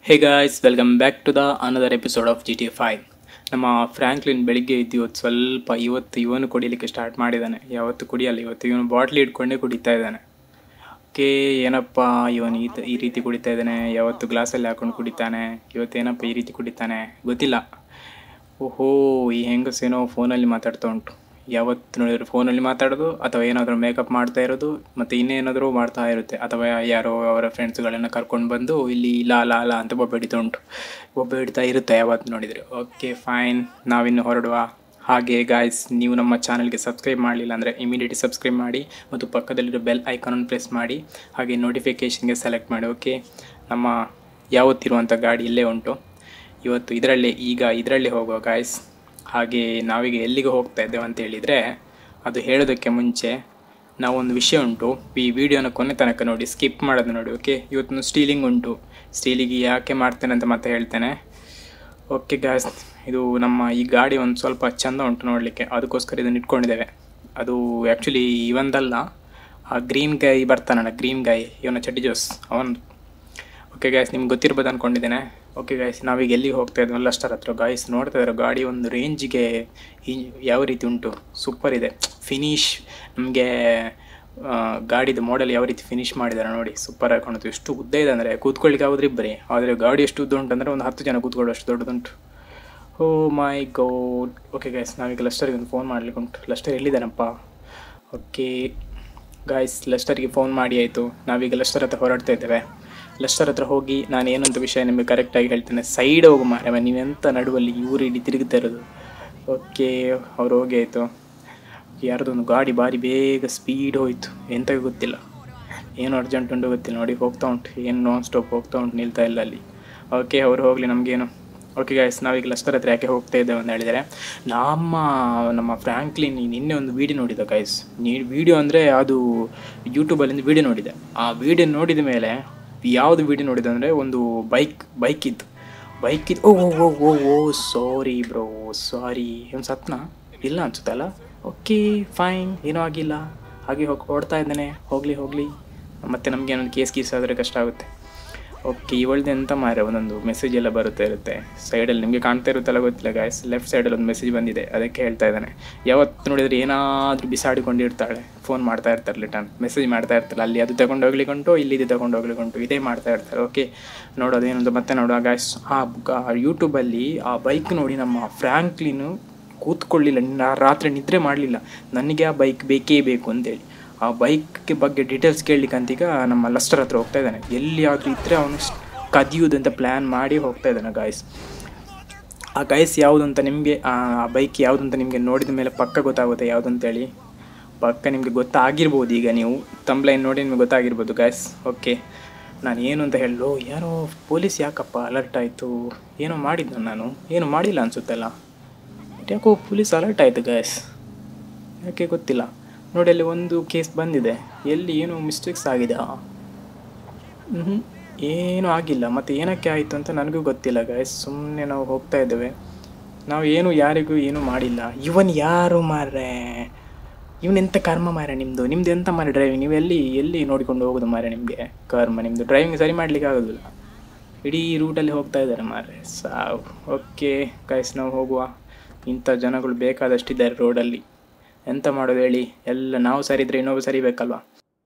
hey guys welcome back to the another episode of G T five ನಮ್ಮ Franklin ಬೆಳಿಗ್ಗೆ ಇದ್ದು ಇವತ್ತು ಸ್ವಲ್ಪ ಇವತ್ತು ಇವನು ಕುಡಿಲಿಕ್ಕೆ ಸ್ಟಾರ್ಟ್ ಮಾಡಿದ್ದಾನೆ ಯಾವತ್ತು ಕುಡಿಯಲ್ಲ ಇವತ್ತು ಇವನು ಬಾಟ್ಲಿ ಇಟ್ಕೊಂಡೇ ಕುಡಿತಾ ಇದ್ದಾನೆ ಓಕೆ ಏನಪ್ಪ ಇವನು ಈ ತ- ಈ ರೀತಿ ಕುಡಿತಾ ಇದ್ದಾನೆ ಯಾವತ್ತು ಗ್ಲಾಸಲ್ಲಿ ಹಾಕೊಂಡು ಕುಡಿತಾನೆ ಇವತ್ತು ಏನಪ್ಪ ಈ ರೀತಿ ಕುಡಿತಾನೆ ಗೊತ್ತಿಲ್ಲ ಓಹೋ ಈ ಹೆಂಗಸೇನೋ ಫೋನಲ್ಲಿ ಮಾತಾಡ್ತಾ ಉಂಟು ಯಾವತ್ತು ನೋಡಿದ್ರು ಫೋನಲ್ಲಿ ಮಾತಾಡೋದು ಅಥವಾ ಏನಾದರೂ ಮೇಕಪ್ ಮಾಡ್ತಾ ಇರೋದು ಮತ್ತು ಇನ್ನೇನಾದರೂ ಮಾಡ್ತಾ ಇರುತ್ತೆ ಅಥವಾ ಯಾರೋ ಅವರ ಫ್ರೆಂಡ್ಸ್ಗಳನ್ನು ಕರ್ಕೊಂಡು ಬಂದು ಇಲ್ಲಿ ಲಾ ಲಾ ಲಾ ಅಂತ ಬೊಬ್ಬೆ ಹಿಡಿತಾ ಉಂಟು ಬೊಬ್ಬೆ ಹಿಡಿತಾ ಇರುತ್ತೆ ಯಾವತ್ತು ನೋಡಿದರೆ ಓಕೆ ಫೈನ್ ನಾವಿನ್ನು ಹೊರಡುವ ಹಾಗೆ ಗಾಯ್ಸ್ ನೀವು ನಮ್ಮ ಚಾನಲ್ಗೆ ಸಬ್ಸ್ಕ್ರೈಬ್ ಮಾಡಲಿಲ್ಲ ಅಂದರೆ ಇಮಿಡಿಯೇಟ್ ಸಬ್ಸ್ಕ್ರೈಬ್ ಮಾಡಿ ಮತ್ತು ಪಕ್ಕದಲ್ಲಿರೋ ಬೆಲ್ ಐಕಾನನ್ನು ಪ್ರೆಸ್ ಮಾಡಿ ಹಾಗೆ ನೋಟಿಫಿಕೇಷನ್ಗೆ ಸೆಲೆಕ್ಟ್ ಮಾಡಿ ಓಕೆ ನಮ್ಮ ಯಾವತ್ತಿರುವಂಥ ಗಾಡಿ ಇಲ್ಲೇ ಉಂಟು ಇವತ್ತು ಇದರಲ್ಲೇ ಈಗ ಇದರಲ್ಲೇ ಹೋಗುವ ಗಾಯ್ಸ್ ಹಾಗೆ ನಾವೀಗ ಎಲ್ಲಿಗೆ ಹೋಗ್ತಾ ಇದ್ದೇವೆ ಅಂತ ಹೇಳಿದರೆ ಅದು ಹೇಳೋದಕ್ಕೆ ಮುಂಚೆ ನಾವೊಂದು ವಿಷಯ ಉಂಟು ಈ ವಿಡಿಯೋನ ಕೊನೆ ತನಕ ನೋಡಿ ಸ್ಕಿಪ್ ಮಾಡೋದು ನೋಡಿ ಓಕೆ ಇವತ್ತು ಸ್ಟೀಲಿಂಗ್ ಉಂಟು ಸ್ಟೀಲಿಗೆ ಯಾಕೆ ಮಾಡ್ತೇನೆ ಅಂತ ಮತ್ತೆ ಹೇಳ್ತೇನೆ ಓಕೆ ಗಾಯ್ಸ್ ಇದು ನಮ್ಮ ಈ ಗಾಡಿ ಒಂದು ಸ್ವಲ್ಪ ಚೆಂದ ಉಂಟು ನೋಡಲಿಕ್ಕೆ ಅದಕ್ಕೋಸ್ಕರ ಇದನ್ನು ಇಟ್ಕೊಂಡಿದ್ದೇವೆ ಅದು ಆ್ಯಕ್ಚುಲಿ ಇವಂದಲ್ಲ ಆ ಗ್ರೀನ್ ಗೈ ಬರ್ತಾನಲ್ಲ ಗ್ರೀನ್ ಗೈ ಇವನ ಚಡ್ಡಿ ಜೋಸ್ ಅವನು ಓಕೆ ಗಾಯ್ಸ್ ನಿಮ್ಗೆ ಗೊತ್ತಿರ್ಬೋದು ಅಂದ್ಕೊಂಡಿದ್ದೇನೆ ಓಕೆ ಗಾಯ್ಸ್ ನಾವೀಗ ಎಲ್ಲಿಗೆ ಹೋಗ್ತಾ ಇದ್ವಿ ಅಷ್ಟರ ಹತ್ರ ಗಾಯ್ಸ್ ನೋಡ್ತಾ ಇದ್ದಾರೆ ಗಾಡಿ ಒಂದು ರೇಂಜಿಗೆ ಯಾವ ರೀತಿ ಉಂಟು ಸೂಪರ್ ಇದೆ ಫಿನಿಶ್ ನಮಗೆ ಗಾಡಿದು ಮಾಡೆಲ್ ಯಾವ ರೀತಿ ಫಿನಿಶ್ ಮಾಡಿದ್ದಾರೆ ನೋಡಿ ಸೂಪರ್ ಆಗಿ ಕಾಣುತ್ತೆ ಎಷ್ಟು ಉದ್ದ ಇದೆ ಅಂದರೆ ಕೂತ್ಕೊಳ್ಳಿಕ್ಕೆ ಆಗೋದ್ರೆ ಇಬ್ಬರೇ ಆದರೆ ಗಾಡಿ ಎಷ್ಟು ಉದ್ದ ಉಂಟು ಅಂದರೆ ಒಂದು ಹತ್ತು ಜನ ಕೂತ್ಕೊಳ್ಳೋ ಅಷ್ಟು ದೊಡ್ಡದುಂಟು ಓ ಮೈ ಗೋಡ್ ಓಕೆ ಗೈಸ್ ನಾವೀಗ ಲಸ್ಟರ್ಗೆ ಒಂದು ಫೋನ್ ಮಾಡ್ಲಿಕ್ಕೆ ಉಂಟು ಲಸ್ಟರ್ ಎಲ್ಲಿದ್ದಾನಪ್ಪ ಓಕೆ ಗಾಯ್ಸ್ ಲಸ್ಟರ್ಗೆ ಫೋನ್ ಮಾಡಿ ಆಯಿತು ನಾವೀಗ ಲಸ್ಟರ್ ಹತ್ರ ಹೊರಡ್ತಾ ಇದ್ದೇವೆ ಲಸ್ಟರ್ ಹತ್ರ ಹೋಗಿ ನಾನು ಏನಂತ ವಿಷಯ ನಿಮಗೆ ಕರೆಕ್ಟಾಗಿ ಹೇಳ್ತೇನೆ ಸೈಡ್ ಹೋಗು ಮಾರವ ನೀವೆಂತ ನಡುವಲ್ಲಿ ಇವರು ಇಲ್ಲಿ ತಿರುಗ್ತಾ ಇರೋದು ಓಕೆ ಅವ್ರು ಹೋಗಿ ಆಯಿತು ಯಾರ್ದೊಂದು ಗಾಡಿ ಭಾರಿ ಬೇಗ ಸ್ಪೀಡ್ ಹೋಯಿತು ಎಂತ ಗೊತ್ತಿಲ್ಲ ಏನು ಅರ್ಜೆಂಟ್ ಉಂಟು ಗೊತ್ತಿಲ್ಲ ನೋಡಿ ಹೋಗ್ತಾ ಉಂಟು ಏನು ನಾನ್ ಸ್ಟಾಪ್ ಹೋಗ್ತಾ ಉಂಟು ನಿಲ್ತಾ ಇಲ್ಲ ಅಲ್ಲಿ ಓಕೆ ಅವ್ರು ಹೋಗಲಿ ನಮಗೇನು ಓಕೆ ಗಾಯ್ಸ್ ನಾವೀಗ ಲಸ್ಟರ್ ಹತ್ರ ಯಾಕೆ ಹೋಗ್ತಾ ಇದ್ದೇವೆ ಅಂತ ಹೇಳಿದರೆ ನಮ್ಮ ನಮ್ಮ ಫ್ರ್ಯಾಂಕ್ಲಿನ್ ನಿನ್ನೆ ಒಂದು ವೀಡಿಯೋ ನೋಡಿದ ಗೈಸ್ ನೀ ವೀಡಿಯೋ ಅಂದರೆ ಅದು ಯೂಟ್ಯೂಬಲ್ಲಿಂದ ವೀಡಿಯೋ ನೋಡಿದೆ ಆ ವೀಡಿಯೋ ನೋಡಿದ ಮೇಲೆ ಯಾವುದು ವೀಡಿಯೋ ನೋಡಿದೆ ಅಂದರೆ ಒಂದು ಬೈಕ್ ಬೈಕ್ ಇತ್ತು ಬೈಕ್ ಇತ್ತು ಓ ಓ ಓ ಓ ಓ ಸಾರಿ ಬ್ರೋ ಸಾರಿ ಒಂದು ಸತ್ನ ಇಲ್ಲ ಅನ್ಸುತ್ತೆ ಅಲ್ಲ ಓಕೆ ಫೈನ್ ಏನೂ ಆಗಿಲ್ಲ ಹಾಗೆ ಹೋಗಿ ಓಡ್ತಾ ಇದ್ದಾನೆ ಹೋಗಲಿ ಹೋಗಲಿ ಮತ್ತು ನಮಗೆ ಏನೊಂದು ಕೇಸ್ ಗೀಸ್ ಆದರೆ ಕಷ್ಟ ಆಗುತ್ತೆ ಓಕೆ ಇವಳ್ದು ಎಂತ ಮಾರೆ ಒಂದೊಂದು ಮೆಸೇಜ್ ಎಲ್ಲ ಬರುತ್ತೆ ಇರುತ್ತೆ ಸೈಡಲ್ಲಿ ನಿಮಗೆ ಕಾಣ್ತಾ ಇರುತ್ತಲ್ಲ ಗೊತ್ತಿಲ್ಲ ಗಾಯ್ಸ್ ಲೆಫ್ಟ್ ಸೈಡಲ್ಲಿ ಒಂದು ಮೆಸೇಜ್ ಬಂದಿದೆ ಅದಕ್ಕೆ ಹೇಳ್ತಾ ಇದ್ದಾನೆ ಯಾವತ್ತು ನೋಡಿದ್ರೆ ಏನಾದರೂ ಬಿಸಾಡಿಕೊಂಡಿರ್ತಾಳೆ ಫೋನ್ ಮಾಡ್ತಾ ಇರ್ತಾರೆ ರಿಟರ್ನ್ ಮೆಸೇಜ್ ಮಾಡ್ತಾ ಇರ್ತಾರೆ ಅಲ್ಲಿ ಅದು ತಗೊಂಡು ಹೋಗ್ಲಿಕ್ಕುಂಟು ಇಲ್ಲಿ ಇದು ತಗೊಂಡು ಹೋಗ್ಲಿಕ್ಕುಂಟು ಇದೇ ಮಾಡ್ತಾ ಇರ್ತಾರೆ ಓಕೆ ನೋಡೋದೇನಂತ ಮತ್ತೆ ನೋಡುವ ಗಾಯ್ಸ್ ಆ ಯೂಟ್ಯೂಬಲ್ಲಿ ಆ ಬೈಕ್ ನೋಡಿ ನಮ್ಮ ಫ್ರ್ಯಾಂಕ್ಲಿನು ಕೂತ್ಕೊಳ್ಳಿಲ್ಲ ನಿನ್ನ ರಾತ್ರಿ ನಿದ್ರೆ ಮಾಡಲಿಲ್ಲ ನನಗೆ ಆ ಬೈಕ್ ಬೇಕೇ ಬೇಕು ಅಂತೇಳಿ ಆ ಬೈಕ್ಗೆ ಬಗ್ಗೆ ಡೀಟೇಲ್ಸ್ ಕೇಳಲಿಕ್ಕಂತೀಗ ನಮ್ಮ ಲಸ್ಟರ್ ಹತ್ರ ಹೋಗ್ತಾ ಇದ್ದಾನೆ ಎಲ್ಲಿಯಾದರೂ ಇದ್ದರೆ ಅವನು ಕದಿಯುವುದಂತ ಪ್ಲ್ಯಾನ್ ಮಾಡಿ ಹೋಗ್ತಾ ಇದ್ದಾನೆ ಗಾಯ್ಸ್ ಆ ಗೈಸ್ ಯಾವುದು ಅಂತ ನಿಮಗೆ ಆ ಬೈಕ್ ಯಾವುದು ಅಂತ ನಿಮಗೆ ನೋಡಿದ ಮೇಲೆ ಪಕ್ಕ ಗೊತ್ತಾಗುತ್ತೆ ಯಾವುದು ಅಂತೇಳಿ ಪಕ್ಕ ನಿಮಗೆ ಗೊತ್ತಾಗಿರ್ಬೋದು ಈಗ ನೀವು ತಂಬ್ಲೈನ್ ನೋಡಿ ನಿಮಗೆ ಗೊತ್ತಾಗಿರ್ಬೋದು ಗೈಸ್ ಓಕೆ ನಾನು ಏನು ಅಂತ ಹೇಳಲು ಯಾರೋ ಪೊಲೀಸ್ ಯಾಕಪ್ಪ ಅಲರ್ಟ್ ಆಯಿತು ಏನೋ ಮಾಡಿದ್ದು ನಾನು ಏನು ಮಾಡಿಲ್ಲ ಅನಿಸುತ್ತಲ್ಲ ಯಾಕೋ ಪೊಲೀಸ್ ಅಲರ್ಟ್ ಆಯಿತು ಗೈಸ್ ಯಾಕೆ ಗೊತ್ತಿಲ್ಲ ನೋಡಿ ಅಲ್ಲಿ ಒಂದು ಕೇಸ್ ಬಂದಿದೆ ಎಲ್ಲಿ ಏನೋ ಮಿಸ್ಟೇಕ್ಸ್ ಆಗಿದೆ ಹ್ಞೂ ಏನೂ ಆಗಿಲ್ಲ ಮತ್ತು ಏನಕ್ಕೆ ಆಯಿತು ಅಂತ ನನಗೂ ಗೊತ್ತಿಲ್ಲ ಗೈಸ್ ಸುಮ್ಮನೆ ನಾವು ಹೋಗ್ತಾ ಇದ್ದೇವೆ ನಾವು ಏನು ಯಾರಿಗೂ ಏನೂ ಮಾಡಿಲ್ಲ ಇವನ್ ಯಾರು ಮಾರ್ರೆ ಇವನೆಂತ ಕರ್ಮ ಮಾರ ನಿಮ್ಮದು ನಿಮ್ದು ಎಂತ ಮಾರ ಡ್ರೈವಿಂಗ್ ನೀವು ಎಲ್ಲಿ ಎಲ್ಲಿ ನೋಡಿಕೊಂಡು ಹೋಗೋದು ಮಾರ ನಿಮಗೆ ಕರ್ಮ ನಿಮ್ಮದು ಡ್ರೈವಿಂಗ್ ಸರಿ ಮಾಡಲಿಕ್ಕೆ ಆಗೋದಿಲ್ಲ ಇಡೀ ರೂಟಲ್ಲಿ ಹೋಗ್ತಾ ಇದ್ದಾರೆ ಮಾರ್ರೆ ಸಾವು ಓಕೆ ಗೈಸ್ ನಾವು ಹೋಗುವ ಇಂಥ ಜನಗಳು ಬೇಕಾದಷ್ಟಿದ್ದಾರೆ ರೋಡಲ್ಲಿ ಎಂತ ಮಾಡೋದು ಹೇಳಿ ಎಲ್ಲ ನಾವು ಸರಿ ಇದ್ರೆ ಇನ್ನೊಬ್ಬ ಸರಿಬೇಕಲ್ವಾ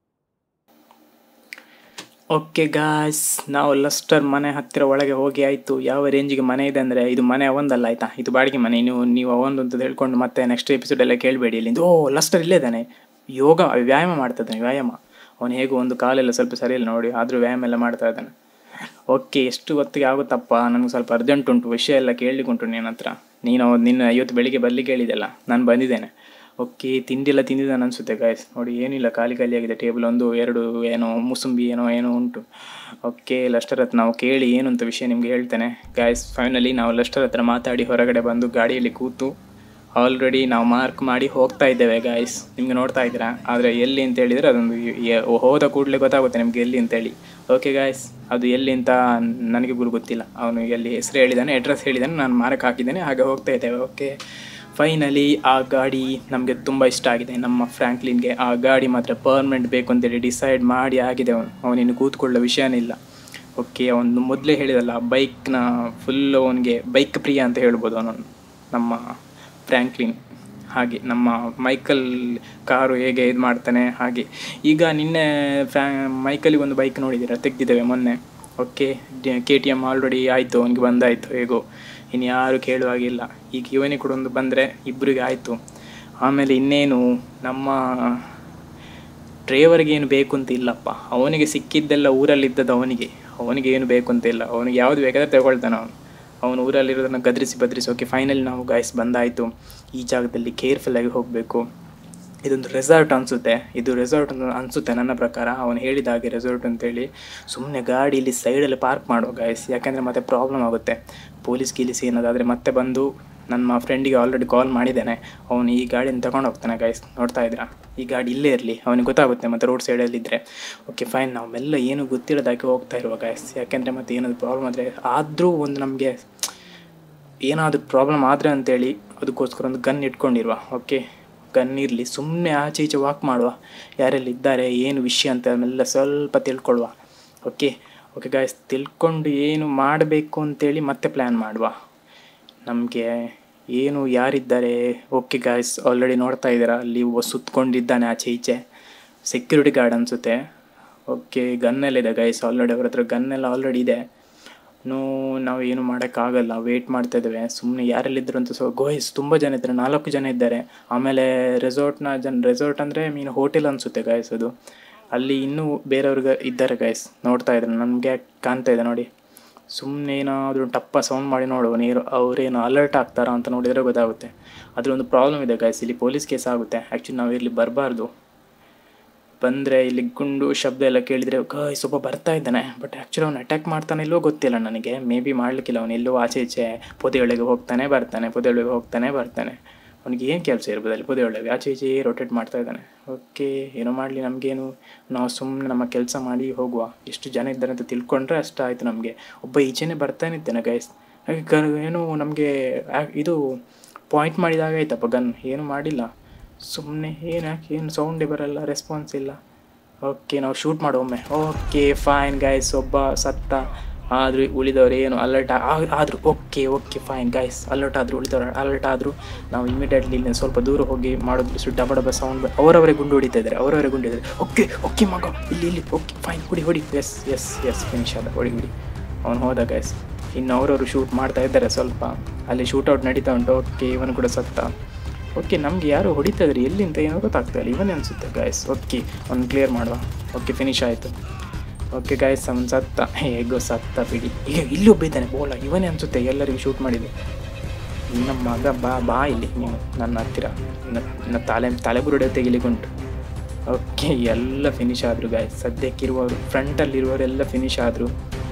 ಓಕೆ ಗಾಯ್ಸ್ ನಾವು ಲಸ್ಟರ್ ಮನೆ ಹತ್ತಿರ ಒಳಗೆ ಹೋಗಿ ಆಯಿತು ಯಾವ ರೇಂಜಿಗೆ ಮನೆ ಇದೆ ಅಂದರೆ ಇದು ಮನೆ ಅವೊಂದಲ್ಲ ಆಯಿತಾ ಇದು ಬಾಡಿಗೆ ಮನೆ ನೀವು ನೀವು ಅವೊಂದು ಅಂತ ಹೇಳ್ಕೊಂಡು ಮತ್ತೆ ನೆಕ್ಸ್ಟ್ ಎಪಿಸೋಡೆಲ್ಲ ಕೇಳಬೇಡಿ ಇಲ್ಲಿಂದ ಓ ಲಸ್ಟರ್ ಇಲ್ಲೇ ಇದ್ದಾನೆ ಯೋಗ ವ್ಯಾಯಾಮ ಮಾಡ್ತಾ ಇದ್ದಾನೆ ವ್ಯಾಯಾಮ ಅವನು ಹೇಗೂ ಒಂದು ಕಾಲೆಲ್ಲ ಸ್ವಲ್ಪ ಸರಿ ಇಲ್ಲ ನೋಡಿ ಆದರೂ ವ್ಯಾಯಾಮ ಎಲ್ಲ ಮಾಡ್ತಾ ಇದ್ದಾನೆ ಓಕೆ ಎಷ್ಟು ಹೊತ್ತಿಗೆ ಆಗುತ್ತಪ್ಪ ನನಗೆ ಸ್ವಲ್ಪ ಅರ್ಜೆಂಟ್ ಉಂಟು ವಿಷಯ ಎಲ್ಲ ಕೇಳಲಿಕ್ಕೆ ಉಂಟು ನಿನ್ನ ಹತ್ರ ನೀನು ನಿನ್ನ ಇವತ್ತು ಬೆಳಿಗ್ಗೆ ಬರ್ಲಿಕ್ಕೆ ಹೇಳಿದೆಲ್ಲ ನಾನು ಬಂದಿದ್ದೇನೆ ಓಕೆ ತಿಂಡಿಲ್ಲ ತಿಂದಿದ್ದಾನೆ ಅನಿಸುತ್ತೆ ಗಾಯ್ಸ್ ನೋಡಿ ಏನಿಲ್ಲ ಖಾಲಿ ಖಾಲಿಯಾಗಿದೆ ಟೇಬಲ್ ಒಂದು ಎರಡು ಏನೋ ಮುಸುಂಬಿ ಏನೋ ಏನೋ ಉಂಟು ಓಕೆ ಲಸ್ಟರ್ ಹತ್ರ ನಾವು ಕೇಳಿ ಏನು ಅಂತ ವಿಷಯ ನಿಮಗೆ ಹೇಳ್ತೇನೆ ಗಾಯ್ಸ್ ಫೈನಲಿ ನಾವು ಲಸ್ಟರ್ ಹತ್ರ ಮಾತಾಡಿ ಹೊರಗಡೆ ಬಂದು ಗಾಡಿಯಲ್ಲಿ ಕೂತು ಆಲ್ರೆಡಿ ನಾವು ಮಾರ್ಕ್ ಮಾಡಿ ಹೋಗ್ತಾ ಇದ್ದೇವೆ ಗಾಯ್ಸ್ ನಿಮಗೆ ನೋಡ್ತಾ ಇದ್ದೀರಾ ಆದರೆ ಎಲ್ಲಿ ಅಂತ ಹೇಳಿದರೆ ಅದೊಂದು ಯ- ಹೋದ ಕೂಡಲೇ ಗೊತ್ತಾಗುತ್ತೆ ನಿಮಗೆ ಎಲ್ಲಿ ಅಂತೇಳಿ ಓಕೆ ಗಾಯ್ಸ್ ಅದು ಎಲ್ಲಿ ಅಂತ ನನಗೆ ಗುರು ಗೊತ್ತಿಲ್ಲ ಅವನು ಎಲ್ಲಿ ಹೆಸರು ಹೇಳಿದ್ದಾನೆ ಅಡ್ರೆಸ್ ಹೇಳಿದ್ದಾನೆ ನಾನು ಮಾರಕ್ಕೆ ಹಾಕಿದ್ದೇನೆ ಹಾಗೆ ಹೋಗ್ತಾ ಇದ್ದೇವೆ ಓಕೆ ಫೈನಲಿ ಆ ಗಾಡಿ ನಮಗೆ ತುಂಬ ಇಷ್ಟ ಆಗಿದೆ ನಮ್ಮ ಫ್ರ್ಯಾಂಕ್ಲಿನ್ಗೆ ಆ ಗಾಡಿ ಮಾತ್ರ ಪರ್ಮನೆಂಟ್ ಬೇಕು ಅಂತೇಳಿ ಡಿಸೈಡ್ ಮಾಡಿ ಆಗಿದೆ ಅವನು ಅವನಿನ್ನು ಕೂತ್ಕೊಳ್ಳೋ ವಿಷಯನೇ ಇಲ್ಲ ಓಕೆ ಅವನು ಮೊದಲೇ ಹೇಳಿದಲ್ಲ ಬೈಕ್ನ ಫುಲ್ ಅವನಿಗೆ ಬೈಕ್ ಪ್ರಿಯ ಅಂತ ಹೇಳ್ಬೋದು ಅವನು ನಮ್ಮ ಫ್ರ್ಯಾಂಕ್ಲಿನ್ ಹಾಗೆ ನಮ್ಮ ಮೈಕಲ್ ಕಾರು ಹೇಗೆ ಇದು ಮಾಡ್ತಾನೆ ಹಾಗೆ ಈಗ ನಿನ್ನೆ ಫ್ಯಾ ಮೈಕಲಿಗೆ ಒಂದು ಬೈಕ್ ನೋಡಿದ್ದೀರಾ ತೆಗ್ದಿದ್ದೇವೆ ಮೊನ್ನೆ okay K T M already ಆಯಿತು ಅವನಿಗೆ ಬಂದಾಯಿತು ಹೇಗೋ ಇನ್ನು ಯಾರು ಕೇಳುವಾಗಿಲ್ಲ ಈಗ ಇವನಿಗೆ ಕೂಡ ಒಂದು ಬಂದರೆ ಇಬ್ಬರಿಗೆ ಆಯಿತು ಆಮೇಲೆ ಇನ್ನೇನು ನಮ್ಮ ಡ್ರೈವರ್ಗೆ ಏನು ಬೇಕು ಅಂತ ಇಲ್ಲಪ್ಪ ಅವನಿಗೆ ಸಿಕ್ಕಿದ್ದೆಲ್ಲ ಊರಲ್ಲಿದ್ದದ್ದು ಅವನಿಗೆ ಅವನಿಗೆ ಏನು ಬೇಕು ಅಂತ ಇಲ್ಲ ಅವನಿಗೆ ಯಾವುದು ಬೇಕಾದ್ರೆ ತಗೊಳ್ತಾನೆ ಅವನು ಅವನು ಊರಲ್ಲಿರೋದನ್ನು ಗದರಿಸಿ ಬದರಿಸಿ ಓಕೆ ಫೈನಲಿ ನಾವು ಗಾಯಸ್ ಬಂದಾಯಿತು ಈ ಜಾಗದಲ್ಲಿ ಕೇರ್ಫುಲ್ಲಾಗಿ ಹೋಗಬೇಕು ಇದೊಂದು ರೆಸಾರ್ಟ್ ಅನಿಸುತ್ತೆ ಇದು ರೆಸಾರ್ಟ್ ಅನಿಸುತ್ತೆ ನನ್ನ ಪ್ರಕಾರ ಅವನು ಹೇಳಿದ ಹಾಗೆ ರೆಸಾರ್ಟ್ ಅಂತೇಳಿ ಸುಮ್ಮನೆ ಗಾಡಿ ಇಲ್ಲಿ ಸೈಡಲ್ಲಿ ಪಾರ್ಕ್ ಮಾಡುವ ಗಾಯಸ್ ಯಾಕೆಂದರೆ ಮತ್ತೆ ಪ್ರಾಬ್ಲಮ್ ಆಗುತ್ತೆ ಪೊಲೀಸ್ ಗೀಲಿಸಿ ಏನಾದಾದರೆ ಮತ್ತೆ ಬಂದು ನನ್ನ ಫ್ರೆಂಡಿಗೆ ಆಲ್ರೆಡಿ ಕಾಲ್ ಮಾಡಿದ್ದೇನೆ ಅವನು ಈ ಗಾಡಿನ ತಗೊಂಡು ಹೋಗ್ತಾನೆ ಗಾಯಸ್ ನೋಡ್ತಾ ಇದ್ದೀರಾ ಈ ಗಾಡಿ ಇಲ್ಲೇ ಇರಲಿ ಅವನಿಗೆ ಗೊತ್ತಾಗುತ್ತೆ ಮತ್ತು ರೋಡ್ ಸೈಡಲ್ಲಿದ್ದರೆ ಓಕೆ ಫೈನ್ ನಾವು ಮೆಲ್ಲ ಏನು ಗೊತ್ತಿರೋದಾಗಿ ಹೋಗ್ತಾ ಇರುವ ಗಾಯಸ್ ಯಾಕೆಂದರೆ ಮತ್ತೆ ಏನಾದರೂ ಪ್ರಾಬ್ಲಮ್ ಆದರೆ ಆದರೂ ಒಂದು ನಮಗೆ ಏನಾದರೂ ಪ್ರಾಬ್ಲಮ್ ಆದರೆ ಅಂತೇಳಿ ಅದಕ್ಕೋಸ್ಕರ ಒಂದು ಗನ್ ಇಟ್ಕೊಂಡಿರುವ ಓಕೆ ಗನ್ ಇರಲಿ ಸುಮ್ಮನೆ ಆಚೆ ಈಚೆ ವಾಕ್ ಮಾಡುವ ಯಾರೆಲ್ಲ ಇದ್ದಾರೆ ಏನು ವಿಷಯ ಅಂತ ಆಮೇಲೆ ಸ್ವಲ್ಪ ತಿಳ್ಕೊಳ್ಳುವ ಓಕೆ ಓಕೆ ಗಾಯ್ಸ್ ತಿಳ್ಕೊಂಡು ಏನು ಮಾಡಬೇಕು ಅಂತೇಳಿ ಮತ್ತೆ ಪ್ಲ್ಯಾನ್ ಮಾಡುವ ನಮಗೆ ಏನು ಯಾರಿದ್ದಾರೆ ಓಕೆ ಗಾಯ್ಸ್ ಆಲ್ರೆಡಿ ನೋಡ್ತಾ ಇದ್ದೀರಾ ಅಲ್ಲಿ ಒಬ್ಬ ಸುತ್ಕೊಂಡಿದ್ದಾನೆ ಆಚೆ ಈಚೆ ಸೆಕ್ಯೂರಿಟಿ ಗಾರ್ಡ್ ಅನಿಸುತ್ತೆ ಓಕೆ ಗನ್ನೆಲ್ಲ ಇದೆ ಗೈಸ್ ಆಲ್ರೆಡಿ ಅವ್ರ ಹತ್ರ ಗನ್ನೆಲ್ಲ ಆಲ್ರೆಡಿ ಇದೆ ನೋ ನಾವು ಏನು ಮಾಡೋಕ್ಕಾಗಲ್ಲ ವೇಟ್ ಮಾಡ್ತಾ ಇದ್ದೇವೆ ಸುಮ್ಮನೆ ಯಾರೆಲ್ಲಿದ್ದರು ಅಂತ ಸೊ ಗೋಯ್ಸ್ ತುಂಬ ಜನ ಇದ್ದಾರೆ ನಾಲ್ಕು ಜನ ಇದ್ದಾರೆ ಆಮೇಲೆ ರೆಸಾರ್ಟ್ನ ಜನ ರೆಸಾರ್ಟ್ ಅಂದರೆ ಮೀನು ಹೋಟೆಲ್ ಅನಿಸುತ್ತೆ ಗಾಯ್ಸ್ ಅದು ಅಲ್ಲಿ ಇನ್ನೂ ಬೇರೆಯವ್ರಿಗೆ ಇದ್ದಾರೆ ಗಾಯ್ಸ್ ನೋಡ್ತಾ ಇದ್ದಾರೆ ನಮಗೆ ಕಾಣ್ತಾ ಇದೆ ನೋಡಿ ಸುಮ್ಮನೆ ಏನಾದರೂ ಟಪ್ಪ ಸೌಂಡ್ ಮಾಡಿ ನೋಡು ನೀರು ಅವರೇನು ಅಲರ್ಟ್ ಆಗ್ತಾರಾ ಅಂತ ನೋಡಿದರೆ ಗೊತ್ತಾಗುತ್ತೆ ಅದರೊಂದು ಪ್ರಾಬ್ಲಮ್ ಇದೆ ಗಾಯ್ಸ್ ಇಲ್ಲಿ ಪೊಲೀಸ್ ಕೇಸ್ ಆಗುತ್ತೆ ಆ್ಯಕ್ಚುಲಿ ನಾವು ಇಲ್ಲಿ ಬರಬಾರ್ದು ಬಂದರೆ ಇಲ್ಲಿ ಗುಂಡು ಶಬ್ದ ಎಲ್ಲ ಕೇಳಿದರೆ ಗಾಯ್ಸ್ ಒಬ್ಬ ಬರ್ತಾ ಇದ್ದಾನೆ ಬಟ್ ಆ್ಯಕ್ಚುಲಿ ಅವ್ನು ಅಟ್ಯಾಕ್ ಮಾಡ್ತಾನೆ ಇಲ್ಲೋ ಗೊತ್ತಿಲ್ಲ ನನಗೆ ಮೇ ಬಿ ಮಾಡಲಿಕ್ಕಿಲ್ಲ ಅವನು ಎಲ್ಲೋ ಆಚೆ ಈಚೆ ಪೊದೆಯೊಳಗೆ ಹೋಗ್ತಾನೆ ಬರ್ತಾನೆ ಪೊದೆಯೊಳಗೆ ಹೋಗ್ತಾನೆ ಬರ್ತಾನೆ ಅವನಿಗೆ ಏನು ಕೆಲಸ ಇರ್ಬೋದು ಅಲ್ಲಿ ಪೊದೆಯೊಳಗೆ ಆಚೆ ಈಚೆ ರೊಟೇಟ್ ಮಾಡ್ತಾ ಇದ್ದಾನೆ ಓಕೆ ಏನೋ ಮಾಡಲಿ ನಮಗೇನು ನಾವು ಸುಮ್ಮನೆ ನಮ್ಮ ಕೆಲಸ ಮಾಡಿ ಹೋಗುವ ಎಷ್ಟು ಜನ ಇದ್ದಾರೆ ಅಂತ ತಿಳ್ಕೊಂಡ್ರೆ ಅಷ್ಟ ಆಯಿತು ನಮಗೆ ಒಬ್ಬ ಈಚೆನೇ ಬರ್ತಾನೆ ಇದ್ದಾನೆ ಗೈಸ್ ಹಾಗೆ ಗ ಏನು ನಮಗೆ ಇದು ಪಾಯಿಂಟ್ ಮಾಡಿದಾಗ ಆಯ್ತಪ್ಪ ಗನ್ ಏನು ಮಾಡಿಲ್ಲ ಸುಮ್ಮನೆ ಏನು ಯಾಕೆ ಏನು ಸೌಂಡೇ ಬರಲ್ಲ ರೆಸ್ಪಾನ್ಸ್ ಇಲ್ಲ ಓಕೆ ನಾವು ಶೂಟ್ ಮಾಡೋ ಒಮ್ಮೆ ಓಕೆ ಫೈನ್ ಗೈಸ್ ಒಬ್ಬ ಸತ್ತ ಆದರೂ ಉಳಿದವರು ಏನು ಅಲರ್ಟ್ ಆದರೂ okay okay fine guys alert ಆದರೂ ಉಳಿದವರು ಅಲರ್ಟ್ ಆದರೂ ನಾವು ಇಮಿಡಿಯೇಟ್ಲಿ ಇಲ್ಲಿ ಸ್ವಲ್ಪ ದೂರ ಹೋಗಿ ಮಾಡೋದು ಸು ಡಬ ಡಬ ಸೌಂಡ್ ಅವರವರೇ ಗುಂಡು ಹೊಡಿತಾ ಇದ್ದಾರೆ ಅವರವರೇ ಗುಂಡು ಇದ್ದಾರೆ ಓಕೆ ಓಕೆ ಮಗ ಇಲ್ಲಿ ಇಲ್ಲಿ ಓಕೆ ಫೈನ್ ಹೊಡಿ ಹೊಡಿ ಎಸ್ ಎಸ್ ಎಸ್ ಫಿನಿಶ್ ಆದ ಹೊಡಿ ಹೊಡಿ ಅವನು ಹೋದ ಗೈಸ್ ಇನ್ನು ಅವರವರು ಶೂಟ್ ಮಾಡ್ತಾ ಇದ್ದಾರೆ ಸ್ವಲ್ಪ ಅಲ್ಲಿ ಶೂಟೌಟ್ ನಡೀತಾ ಉಂಟು ಓಕೆ ಇವನು ಕೂಡ ಸತ್ತ ಓಕೆ ನಮಗೆ ಯಾರು ಹೊಡಿತಾ ಇದ್ರಿ ಎಲ್ಲಿಂದ ಏನೋ ಗೊತ್ತಾಗ್ತಾ ಇಲ್ಲ ಇವನೇ ಅನಿಸುತ್ತೆ ಗಾಯಸ್ ಓಕೆ ಅವ್ನು ಕ್ಲಿಯರ್ ಮಾಡುವ ಓಕೆ ಫಿನಿಶ್ ಆಯಿತು ಓಕೆ ಗಾಯಸ್ ಅವ್ನು ಸತ್ತ ಹೇಗೋ ಸತ್ತ ಬಿಡಿ ಈಗ ಇಲ್ಲಿ ಒಬ್ಬ ಇದ್ದಾನೆ ಬೋಲ ಇವನೇ ಅನಿಸುತ್ತೆ ಎಲ್ಲರಿಗೂ ಶೂಟ್ ಮಾಡಿದ್ದು ನಿನ್ನ ಮಗ ಬಾ ಬಾ ಇಲ್ಲಿ ನೀವು ನನ್ನ ಹತ್ತಿರ ನನ್ನ ತಲೆ ತಲೆಬುರುಡೆ ತೆಗಿಲಿಕ್ಕುಂಟು ಓಕೆ ಎಲ್ಲ ಫಿನಿಶ್ ಆದರು ಗಾಯಸ್ ಸದ್ಯಕ್ಕಿರುವವರು ಫ್ರಂಟಲ್ಲಿರುವವರೆಲ್ಲ ಫಿನಿಶ್ ಆದರು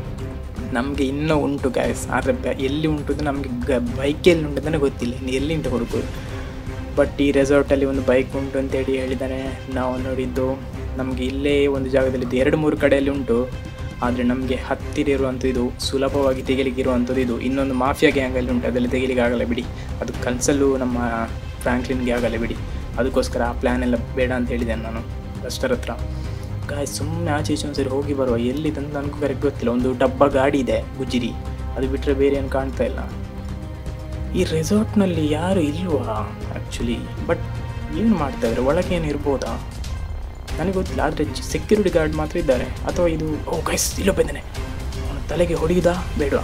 ನಮಗೆ ಇನ್ನೂ ಉಂಟು ಗಾಯಸ್ ಆದರೆ ಬ ಎಲ್ಲಿ ಉಂಟು ಅಂತ ನಮಗೆ ಗ ಬೈಕ್ ಎಲ್ಲಿ ಉಂಟು ಅಂತಲೇ ಗೊತ್ತಿಲ್ಲ ಇನ್ನು ಎಲ್ಲಿಂದ ಹುಡುಕೋದು ಬಟ್ ಈ ರೆಸಾರ್ಟಲ್ಲಿ ಒಂದು ಬೈಕ್ ಉಂಟು ಅಂತೇಳಿ ಹೇಳಿದ್ದಾನೆ ನಾವು ನೋಡಿದ್ದು ನಮಗೆ ಇಲ್ಲೇ ಒಂದು ಜಾಗದಲ್ಲಿ ಇದು ಎರಡು ಮೂರು ಕಡೆಯಲ್ಲಿ ಉಂಟು ಆದರೆ ನಮಗೆ ಹತ್ತಿರ ಇರುವಂಥದ್ದು ಸುಲಭವಾಗಿ ತೆಗಿಲಿಕ್ಕೆ ಇರುವಂಥದ್ದು ಇದು ಇನ್ನೊಂದು ಮಾಫಿಯಾ ಗ್ಯಾಂಗಲ್ಲಿ ಉಂಟು ಅದರಲ್ಲಿ ತೆಗಿಲಿಕ್ಕೆ ಆಗಲ್ಲ ಬಿಡಿ ಅದು ಕನಸಲ್ಲೂ ನಮ್ಮ ಫ್ರಾಂಕ್ಲಿನ್ಗೆ ಆಗಲ್ಲ ಬಿಡಿ ಅದಕ್ಕೋಸ್ಕರ ಆ ಪ್ಲ್ಯಾನ್ ಎಲ್ಲ ಬೇಡ ಅಂತ ಹೇಳಿದ್ದೇನೆ ನಾನು ಅಷ್ಟರ ಹತ್ರ ಗಾಯ್ ಸುಮ್ಮನೆ ಆಚೆ ಈಚೆ ಒಂದ್ಸರಿ ಹೋಗಿ ಬರುವ ಎಲ್ಲಿದೆ ಅಂತ ನನಗೂ ಕರೆಕ್ಟ್ ಗೊತ್ತಿಲ್ಲ ಒಂದು ಡಬ್ಬ ಗಾಡಿ ಇದೆ ಗುಜ್ಜಿರಿ ಅದು ಬಿಟ್ಟರೆ ಬೇರೆ ಏನು ಕಾಣ್ತಾ ಇಲ್ಲ ಈ ರೆಸಾರ್ಟ್ನಲ್ಲಿ ಯಾರು ಇಲ್ವಾ ಆ್ಯಕ್ಚುಲಿ ಬಟ್ ಏನು ಮಾಡ್ತಾ ಇದ್ದಾರೆ ಒಳಗೆ ಏನು ಇರ್ಬೋದಾ ನನಗೆ ಗೊತ್ತಿಲ್ಲ ಆದರೆ ಸೆಕ್ಯೂರಿಟಿ ಗಾರ್ಡ್ ಮಾತ್ರ ಇದ್ದಾರೆ ಅಥವಾ ಇದು ಓ ಗೈಸ್ ಇಲ್ಲೊಬ್ಬ ಇದ್ದಾನೆ ಅವನ ತಲೆಗೆ ಹೊಡೆಯುವುದಾ ಬೇಡವಾ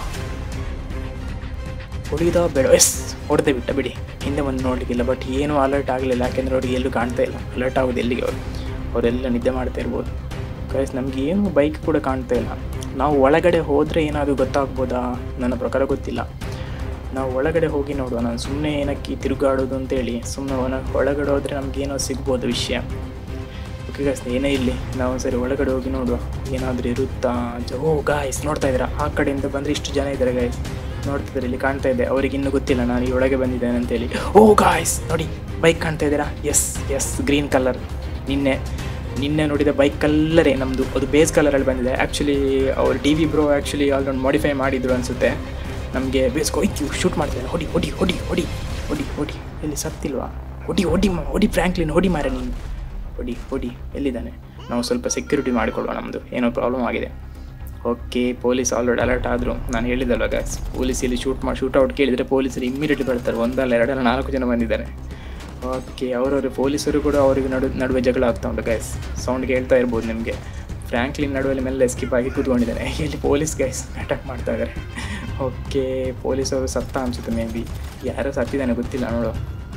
ಹೊಡೆಯುವುದಾ ಬೇಡ ಎಸ್ ಹೊಡೆದೇ ಬಿಟ್ಟ ಬಿಡಿ ಹಿಂದೆ ಬಂದು ನೋಡಲಿಕ್ಕಿಲ್ಲ ಬಟ್ ಏನೂ ಅಲರ್ಟ್ ಆಗಲಿಲ್ಲ ಯಾಕೆಂದರೆ ಅವ್ರಿಗೆ ಎಲ್ಲೂ ಕಾಣ್ತಾ ಇಲ್ಲ ಅಲರ್ಟ್ ಆಗೋದು ಎಲ್ಲಿಗೆ ಅವರು ಅವರೆಲ್ಲ ನಿದ್ದೆ ಮಾಡ್ತಾ ಇರ್ಬೋದು ಗೈಸ್ ನಮಗೆ ಏನು ಬೈಕ್ ಕೂಡ ಕಾಣ್ತಾ ಇಲ್ಲ ನಾವು ಒಳಗಡೆ ಹೋದರೆ ಏನಾದರೂ ಗೊತ್ತಾಗ್ಬೋದಾ ನನ್ನ ಪ್ರಕಾರ ಗೊತ್ತಿಲ್ಲ ನಾವು ಒಳಗಡೆ ಹೋಗಿ ನೋಡುವ ನಾನು ಸುಮ್ಮನೆ ಏನಕ್ಕೆ ತಿರುಗಾಡೋದು ಅಂತೇಳಿ ಸುಮ್ಮನೆ ಒಳ ಒಳಗಡೆ ಹೋದರೆ ನಮಗೇನೋ ಸಿಗ್ಬೋದು ವಿಷಯ ಓಕೆ ಗಾಯ್ಸ್ ಏನೇ ಇಲ್ಲಿ ನಾವು ಸರಿ ಒಳಗಡೆ ಹೋಗಿ ನೋಡುವ ಏನಾದರೂ ಇರುತ್ತಾ ಜ- ಓ ಗಾಯ್ಸ್ ನೋಡ್ತಾ ಇದ್ದೀರಾ ಆ ಕಡೆಯಿಂದ ಬಂದರೆ ಇಷ್ಟು ಜನ ಇದ್ದಾರೆ ಗಾಯ್ಸ್ ನೋಡ್ತಿದ್ದಾರೆ ಇಲ್ಲಿ ಕಾಣ್ತಾ ಇದೆ ಅವ್ರಿಗೆ ಇನ್ನೂ ಗೊತ್ತಿಲ್ಲ ನಾನು ಈ ಒಳಗೆ ಬಂದಿದ್ದೇನೆ ಅಂತೇಳಿ ಓ ಗಾಯ್ಸ್ ನೋಡಿ ಬೈಕ್ ಕಾಣ್ತಾ ಇದ್ದೀರಾ ಎಸ್ ಎಸ್ ಗ್ರೀನ್ ಕಲರ್ ನಿನ್ನೆ ನಿನ್ನೆ ನೋಡಿದ ಬೈಕ್ ಕಲ್ಲರೇ ನಮ್ಮದು ಅದು ಬೇಸ್ ಕಲರಲ್ಲಿ ಬಂದಿದೆ ಆ್ಯಕ್ಚುಲಿ ಅವ್ರು D V bro actually all round modify ಮಾಡಿದ್ರು ಅನಿಸುತ್ತೆ ನಮಗೆ ಬೇಸ್ಕೊ ಹೋಯ್ತು ಶೂಟ್ ಮಾಡ್ತಾರೆ ಹೊಡಿ ಹೊಡಿ ಹೊಡಿ ಹೊಡಿ ಹೊಡಿ ಹೊಡಿ ಎಲ್ಲಿ ಸತ್ತಿಲ್ವಾ ಹೊಡಿ ಹೊಡಿ ಮ- ಹೊಡಿ ಫ್ರ್ಯಾಂಕ್ಲಿನ್ ಹೊಡಿ ಮಾರ ನೀನು ಹೊಡಿ ಹೊಡಿ ಎಲ್ಲಿದ್ದಾನೆ ನಾವು ಸ್ವಲ್ಪ ಸೆಕ್ಯೂರಿಟಿ ಮಾಡಿಕೊಳ್ಳುವ ನಮ್ಮದು ಏನೋ ಪ್ರಾಬ್ಲಮ್ ಆಗಿದೆ ಓಕೆ ಪೊಲೀಸ್ ಆಲ್ರೆಡಿ ಅಲರ್ಟ್ ಆದರು ನಾನು ಹೇಳಿದಲ್ವ ಗಾಯ್ಸ್ ಪೊಲೀಸ್ ಇಲ್ಲಿ ಶೂಟ್ ಮಾಡಿ ಶೂಟೌಟ್ ಕೇಳಿದರೆ ಪೊಲೀಸರು ಇಮ್ಮಿಡಿಯೇಟ್ಲಿ ಬರ್ತಾರೆ ಒಂದಲ್ಲ ಎರಡಲ್ಲ ನಾಲ್ಕು ಜನ ಬಂದಿದ್ದಾರೆ ಓಕೆ ಅವರವರು ಪೊಲೀಸರು ಕೂಡ ಅವರಿಗೆ ನಡು ನಡುವೆ ಜಗಳ ಆಗ್ತಾ ಉಂಟು ಗೈಸ್ ಸೌಂಡ್ ಕೇಳ್ತಾ ಇರ್ಬೋದು ನಿಮಗೆ ಫ್ರ್ಯಾಂಕ್ಲಿನ್ ನಡುವೆ ಮೆಲ್ಲ ಎಸ್ಕಿಪ್ ಆಗಿ ಕೂತ್ಕೊಂಡಿದ್ದಾನೆ ಇಲ್ಲಿ ಪೊಲೀಸ್ ಗೈಸ್ ಅಟ್ಯಾಕ್ ಮಾಡ್ತಾ ಇದ್ದಾರೆ ಓಕೆ ಪೊಲೀಸವರು ಸತ್ತ ಅನಿಸುತ್ತೆ ಮೇ ಬಿ ಯಾರೋ ಸತ್ತಿದ್ದಾನೆ ಗೊತ್ತಿಲ್ಲ ನೋಡು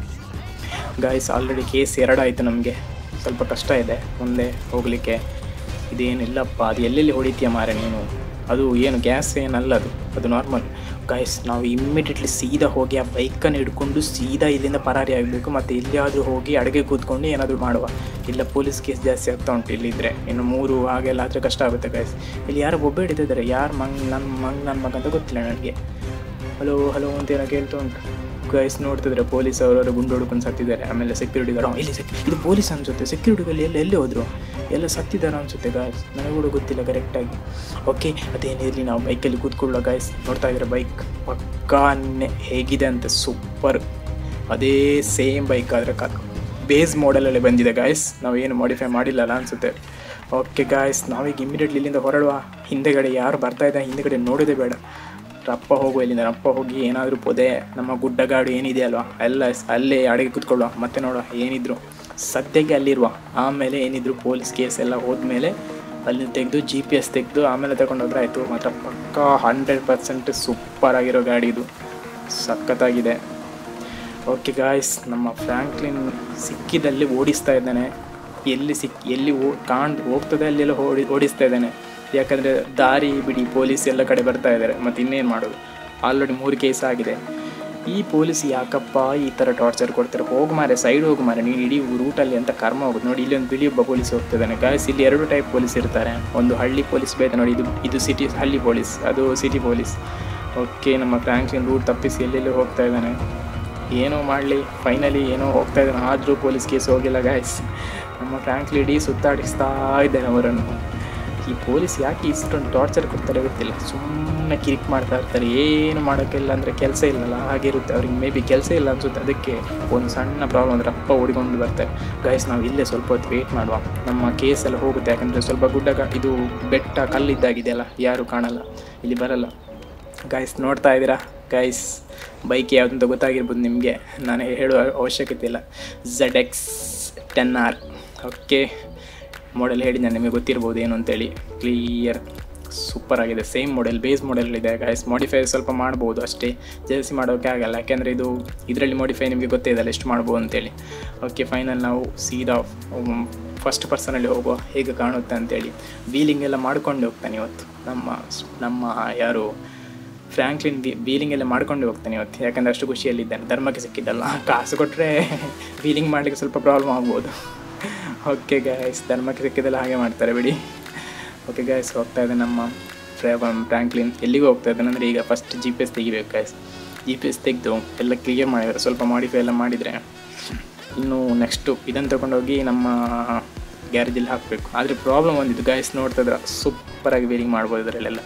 ಗಾಯ್ಸ್ ಆಲ್ರೆಡಿ ಕೇಸ್ ಎರಡಾಯಿತು ನಮಗೆ ಸ್ವಲ್ಪ ಕಷ್ಟ ಇದೆ ಮುಂದೆ ಹೋಗಲಿಕ್ಕೆ ಇದೇನಿಲ್ಲಪ್ಪ ಅದು ಎಲ್ಲೆಲ್ಲಿ ಹೊಡಿತೀಯ ಮಾರೆ ನೀನು ಅದು ಏನು ಗ್ಯಾಸ್ ಏನಲ್ಲ ಅದು ಅದು ನಾರ್ಮಲ್ ಗಾಯ್ಸ್ ನಾವು ಇಮ್ಮಿಡಿಯೇಟ್ಲಿ ಸೀದಾ ಹೋಗಿ ಆ ಬೈಕನ್ನು ಹಿಡ್ಕೊಂಡು ಸೀದಾ ಇಲ್ಲಿಂದ ಪರಾರಿ ಆಗಬೇಕು ಮತ್ತು ಎಲ್ಲಿಯಾದರೂ ಹೋಗಿ ಅಡುಗೆ ಕೂತ್ಕೊಂಡು ಏನಾದರೂ ಮಾಡುವ ಇಲ್ಲ ಪೊಲೀಸ್ ಕೇಸ್ ಜಾಸ್ತಿ ಆಗ್ತಾ ಉಂಟು ಇಲ್ಲಿದ್ದರೆ ಇನ್ನು ಮೂರು ಹಾಗೆಲ್ಲ ಆದರೆ ಕಷ್ಟ ಆಗುತ್ತೆ ಗಾಯ್ಸ್ ಇಲ್ಲಿ ಯಾರೋ ಒಬ್ಬ ಹಿಡಿದಿದ್ದಾರೆ ಯಾರು ಮಂಗ್ ನನ್ನ ಮಂಗ್ ನನ್ನ ಮಗ ಅಂತ ಗೊತ್ತಿಲ್ಲ ನನಗೆ ಹಲೋ ಹಲೋ ಅಂತ ಏನೋ ಕೇಳ್ತಾ ಉಂಟು ಗೈಸ್ ನೋಡ್ತಿದ್ರೆ ಪೊಲೀಸ್ ಅವರವರು ಗುಂಡು ಹೊಡ್ಕೊಂಡು ಸತ್ತಿದ್ದಾರೆ ಆಮೇಲೆ ಸೆಕ್ಯೂರಿಟಿ ಗಾರ್ಡ್ ಇಲ್ಲಿ ಸೆಕ್ ಇದು ಪೊಲೀಸ್ ಅನ್ಸುತ್ತೆ ಸೆಕ್ಯೂರಿಟಿಗಳು ಎಲ್ಲ ಎಲ್ಲಿ ಹೋದ್ರು ಎಲ್ಲ ಸತ್ತಿದ್ದಾರೆ ಅನ್ಸುತ್ತೆ ಗಾಯ್ಸ್ ನನಗೆ ಕೂಡ ಗೊತ್ತಿಲ್ಲ ಕರೆಕ್ಟಾಗಿ ಓಕೆ ಅದೇನಿರಲಿ ನಾವು ಬೈಕಲ್ಲಿ ಕೂತ್ಕೊಳ್ಳೋ ಗಾಯ್ಸ್ ನೋಡ್ತಾ ಇದ್ದಾರೆ ಬೈಕ್ ಪಕ್ಕಾನೆ ಹೇಗಿದೆ ಅಂತ ಸೂಪರ್ ಅದೇ ಸೇಮ್ ಬೈಕ್ ಆದರೆ ಕ ಬೇಸ್ ಮಾಡಲಲ್ಲಿ ಬಂದಿದೆ ಗಾಯ್ಸ್ ನಾವು ಏನು ಮಾಡಿಫೈ ಮಾಡಿಲ್ಲಲ್ಲ ಅನಿಸುತ್ತೆ ಓಕೆ ಗಾಯ್ಸ್ ನಾವೀಗ ಇಮಿಡಿಯೇಟ್ಲಿ ಇಲ್ಲಿಂದ ಹೊರಡುವ ಹಿಂದೆಗಡೆ ಯಾರು ಬರ್ತಾ ಇದ್ದಾರೆ ಹಿಂದೆಗಡೆ ನೋಡೋದೇ ಬೇಡ ರಪ್ಪ ಹೋಗುವ ಇಲ್ಲಿಂದ ರಪ್ಪ ಹೋಗಿ ಏನಾದರೂ ಪೊದೆ ನಮ್ಮ ಗುಡ್ಡಗಾಡು ಏನಿದೆ ಅಲ್ವಾ ಎಲ್ಲ ಅಲ್ಲೇ ಅಡಿಗೆ ಕೂತ್ಕೊಳ್ಳುವ ಮತ್ತೆ ನೋಡುವ ಏನಿದ್ರು ಸದ್ಯಕ್ಕೆ ಅಲ್ಲಿರುವ ಆಮೇಲೆ ಏನಿದ್ರು ಪೊಲೀಸ್ ಕೇಸ್ ಎಲ್ಲ ಹೋದ್ಮೇಲೆ ಅಲ್ಲಿ ತೆಗೆದು ಜಿ ಪಿ ಎಸ್ ತೆಗೆದು ಆಮೇಲೆ ತಗೊಂಡೋದ್ರೆ ಆಯಿತು ಮಾತ್ರ ಪಕ್ಕಾ ಹಂಡ್ರೆಡ್ ಪರ್ಸೆಂಟ್ ಸೂಪರ್ ಆಗಿರೋ ಗಾಡಿ ಇದು ಸಖತ್ತಾಗಿದೆ ಓಕೆ ಗಾಯ್ಸ್ ನಮ್ಮ ಫ್ರ್ಯಾಂಕ್ಲಿನ್ ಸಿಕ್ಕಿದಲ್ಲಿ ಓಡಿಸ್ತಾ ಇದ್ದಾನೆ ಎಲ್ಲಿ ಸಿಕ್ ಎಲ್ಲಿ ಓ ಕಾಣ್ ಹೋಗ್ತದೆ ಅಲ್ಲೆಲ್ಲ ಓಡಿ ಓಡಿಸ್ತಾ ಇದ್ದಾನೆ ಯಾಕಂದರೆ ದಾರಿ ಬಿಡಿ ಪೊಲೀಸ್ ಎಲ್ಲ ಕಡೆ ಬರ್ತಾ ಇದ್ದಾರೆ ಮತ್ತು ಇನ್ನೇನು ಮಾಡೋದು ಆಲ್ರೆಡಿ ಮೂರು ಕೇಸ್ ಆಗಿದೆ ಈ ಪೊಲೀಸ್ ಯಾಕಪ್ಪ ಈ ಥರ ಟಾರ್ಚರ್ ಕೊಡ್ತಾರೆ ಹೋಗಿ ಮಾರೆ ಸೈಡ್ ಹೋಗಿ ಮಾರೆ ನೀನು ಇಡೀ ರೂಟಲ್ಲಿ ಅಂತ ಕರ್ಮ ಹೋಗೋದು ನೋಡಿ ಇಲ್ಲಿ ಒಂದು ಬಿಳಿ ಒಬ್ಬ ಪೊಲೀಸ್ ಹೋಗ್ತಿದ್ದಾನೆ ಗಾಯ್ಸ್ ಇಲ್ಲಿ ಎರಡು ಟೈಪ್ ಪೊಲೀಸ್ ಇರ್ತಾರೆ ಒಂದು ಹಳ್ಳಿ ಪೊಲೀಸ್ ಬೇರೆ ನೋಡಿ ಇದು ಇದು ಸಿಟಿ ಹಳ್ಳಿ ಪೊಲೀಸ್ ಅದು ಸಿಟಿ ಪೊಲೀಸ್ ಓಕೆ ನಮ್ಮ ಫ್ರ್ಯಾಂಕ್ಲಿನ್ ರೂಟ್ ತಪ್ಪಿಸಿ ಎಲ್ಲೆಲ್ಲಿ ಹೋಗ್ತಾ ಇದ್ದಾನೆ ಏನೋ ಮಾಡಲಿ ಫೈನಲಿ ಏನೋ ಹೋಗ್ತಾ ಇದ್ದಾನೆ ಆದರೂ ಪೊಲೀಸ್ ಕೇಸ್ ಹೋಗಿಲ್ಲ ಗಾಯ್ಸ್ ನಮ್ಮ ಫ್ರ್ಯಾಂಕ್ಲಿ ಇಡೀ ಸುತ್ತಾಡಿಸ್ತಾ ಇದ್ದಾನೆ ಅವರನ್ನು ಈ ಪೊಲೀಸ್ ಯಾಕೆ ಇಷ್ಟೊಂದು ಟಾರ್ಚರ್ ಕೊಡ್ತಾರೆ ಗೊತ್ತಿಲ್ಲ ಸುಮ್ಮನೆ ಕಿರಿಕ್ ಮಾಡ್ತಾ ಇರ್ತಾರೆ ಏನು ಮಾಡೋಕ್ಕಿಲ್ಲ ಅಂದರೆ ಕೆಲಸ ಇಲ್ಲಲ್ಲ ಹಾಗಿರುತ್ತೆ ಅವ್ರಿಗೆ ಮೇ ಬಿ ಕೆಲಸ ಇಲ್ಲ ಅನ್ಸುತ್ತೆ ಅದಕ್ಕೆ ಒಂದು ಸಣ್ಣ ಪ್ರಾಬ್ಲಮ್ ಅಂದರೆ ಅಪ್ಪ ಓಡಿಕೊಂಡು ಬರ್ತಾರೆ ಗೈಸ್ ನಾವು ಇಲ್ಲೇ ಸ್ವಲ್ಪ ಹೊತ್ತು ವೇಟ್ ಮಾಡುವ ನಮ್ಮ ಕೇಸ್ ಎಲ್ಲ ಹೋಗುತ್ತೆ ಯಾಕಂದರೆ ಸ್ವಲ್ಪ ಗುಡ್ಡ ಇದು ಬೆಟ್ಟ ಕಲ್ಲಿದ್ದಾಗಿದೆಯಲ್ಲ ಯಾರು ಕಾಣಲ್ಲ ಇಲ್ಲಿ ಬರಲ್ಲ ಗೈಸ್ ನೋಡ್ತಾ ಇದ್ದೀರಾ ಗೈಸ್ ಬೈಕ್ ಯಾವುದಂತ ಗೊತ್ತಾಗಿರ್ಬೋದು ನಿಮಗೆ ನಾನು ಹೇಳುವ ಅವಶ್ಯಕತೆ ಇಲ್ಲ Z X ten R okay model ಹೇಳಿದ್ದೆ ನಿಮಗೆ ಗೊತ್ತಿರ್ಬೋದು ಏನು ಅಂತೇಳಿ ಕ್ಲಿಯರ್ ಸೂಪರ್ ಆಗಿದೆ ಸೇಮ್ ಮಾಡೆಲ್ ಬೇಸ್ ಮಾಡೆಲ್ ಇದೆ ಗೈಸ್ ಮಾಡಿಫೈ ಸ್ವಲ್ಪ ಮಾಡ್ಬೋದು ಅಷ್ಟೇ ಜಾಸ್ತಿ ಮಾಡೋಕ್ಕೆ ಆಗಲ್ಲ ಯಾಕೆಂದರೆ ಇದು ಇದರಲ್ಲಿ ಮಾಡಿಫೈ ನಿಮಗೆ ಗೊತ್ತೇ ಇದಲ್ಲ ಎಷ್ಟು ಮಾಡ್ಬೋದು ಅಂತೇಳಿ ಓಕೆ ಫೈನಲ್ ನಾವು ಸೀದಾ ಫಸ್ಟ್ ಪರ್ಸನಲ್ಲಿ ಹೋಗುವ ಹೇಗೆ ಕಾಣುತ್ತೆ ಅಂತೇಳಿ ವೀಲಿಂಗ್ ಎಲ್ಲ ಮಾಡ್ಕೊಂಡು ಹೋಗ್ತಾನೆ ಇವತ್ತು ನಮ್ಮ ನಮ್ಮ ಯಾರು ಫ್ರ್ಯಾಂಕ್ಲಿನ್ ವೀಲಿಂಗ್ ಎಲ್ಲ ಮಾಡ್ಕೊಂಡು ಹೋಗ್ತಾನೆ ಇವತ್ತು ಯಾಕಂದರೆ ಅಷ್ಟು ಖುಷಿಯಲ್ಲಿದ್ದಾನೆ ಧರ್ಮಕ್ಕೆ ಸಿಕ್ಕಿದ್ದಲ್ಲ ಕಾಸು ಕೊಟ್ಟರೆ ವೀಲಿಂಗ್ ಮಾಡಲಿಕ್ಕೆ ಸ್ವಲ್ಪ ಪ್ರಾಬ್ಲಮ್ ಆಗ್ಬೋದು ಓಕೆ ಗಾಯ್ಸ್ ಧರ್ಮಕ್ಕೆ ಸಿಕ್ಕಿದ್ದೆಲ್ಲ ಹಾಗೆ ಮಾಡ್ತಾರೆ ಬಿಡಿ ಓಕೆ ಗಾಯ್ಸ್ ಹೋಗ್ತಾ ಇದೆ ನಮ್ಮ ಫ್ರ್ಯಾಂಕ್ಲಿನ್ ಎಲ್ಲಿಗೂ ಹೋಗ್ತಾ ಇದ್ದಾನೆ ಅಂದರೆ ಈಗ ಫಸ್ಟ್ ಜಿ ಪಿ ಎಸ್ ತೆಗಿಬೇಕು ಗಾಯ್ಸ್ ಜಿ ಪಿ ಎಸ್ ತೆಗೆದು ಎಲ್ಲ ಕ್ಲಿಯರ್ ಮಾಡಿದ್ದಾರೆ ಸ್ವಲ್ಪ ಮಾಡಿಫೈ ಎಲ್ಲ ಮಾಡಿದರೆ ಇನ್ನು ನೆಕ್ಸ್ಟು ಇದನ್ನು ತೊಗೊಂಡೋಗಿ ನಮ್ಮ ಗ್ಯಾರೇಜಲ್ಲಿ ಹಾಕಬೇಕು ಆದರೆ ಪ್ರಾಬ್ಲಮ್ ಒಂದಿದ್ದು ಗಾಯ್ಸ್ ನೋಡ್ತಾ ಇದ್ರೆ ಸೂಪರಾಗಿ ವೀಲಿಂಗ್ ಮಾಡ್ಬೋದು ಇದರಲ್ಲೆಲ್ಲ